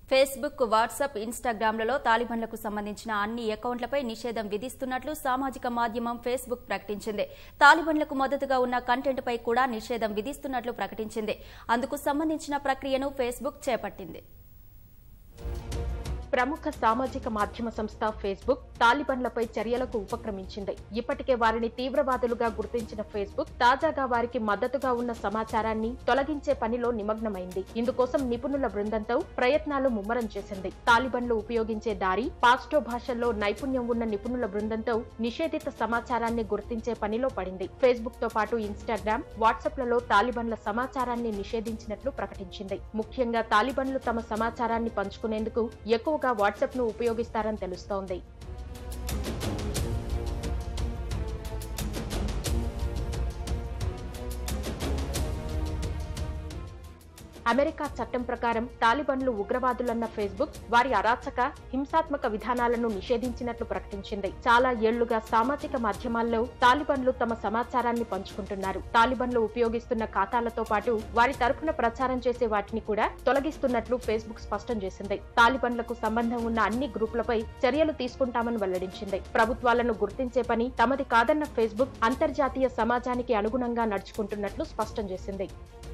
Facebook WhatsApp ఇన్స్టాగ్రామ్లలో తాలిబాన్లకు సంబంధించిన అన్ని అకౌంట్లపై నిషేధం విధిస్తున్నట్లు సామాజిక మాధ్యమం ఫేస్బుక్ ప్రకటించింది తాలిబాన్లకు మద్దతుగా ఉన్న కంటెంట్పై కూడా నిషేధం విధిస్తున్నట్లు ప్రకటించింది అందుకు సంబంధించిన ప్రక్రియను ఫేస్బుక్ చేపట్టింది ప్రముఖ సామాజిక మాధ్యమ సంస్థ ఫేస్బుక్ తాలిబన్లపై చర్యలకు ఉపక్రమించింది ఇప్పటికే వారిని తీవ్రవాదులుగా గుర్తించిన ఫేస్బుక్ తాజాగా వారికి మద్దతుగా ఉన్న సమాచారాన్ని తొలగించే పనిలో నిమగ్నమైంది ఇందుకోసం నిపుణుల బృందంతో ప్రయత్నాలు ముమ్మరం చేసింది తాలిబన్లు ఉపయోగించే దారి పాస్టో భాషల్లో నైపుణ్యం ఉన్న నిపుణుల బృందంతో నిషేధిత సమాచారాన్ని గుర్తించే పనిలో పడింది ఫేస్బుక్ తో పాటు ఇన్స్టాగ్రామ్ వాట్సాప్లలో తాలిబన్ల సమాచారాన్ని నిషేధించినట్లు ప్రకటించింది ముఖ్యంగా తాలిబన్లు తమ సమాచారాన్ని పంచుకునేందుకు ఎక్కువగా వాట్సాప్ ను ఉపయోగిస్తారని తెలుస్తోంది అమెరికా చట్టం ప్రకారం తాలిబన్లు ఉగ్రవాదులన్న ఫేస్బుక్ వారి అరాచక హింసాత్మక విధానాలను నిషేధించినట్లు ప్రకటించింది చాలా ఏళ్లుగా సామాజిక మాధ్యమాల్లో తాలిబన్లు తమ సమాచారాన్ని పంచుకుంటున్నారు తాలిబన్లు ఉపయోగిస్తున్న ఖాతాలతో పాటు వారి తరఫున ప్రచారం చేసే వాటిని కూడా తొలగిస్తున్నట్లు ఫేస్బుక్ స్పష్టం చేసింది తాలిబన్లకు సంబంధం ఉన్న అన్ని గ్రూపులపై చర్యలు తీసుకుంటామని వెల్లడించింది ప్రభుత్వాలను గుర్తించే పని తమది కాదన్న ఫేస్బుక్ అంతర్జాతీయ సమాజానికి అనుగుణంగా నడుచుకుంటున్నట్లు స్పష్టం చేసింది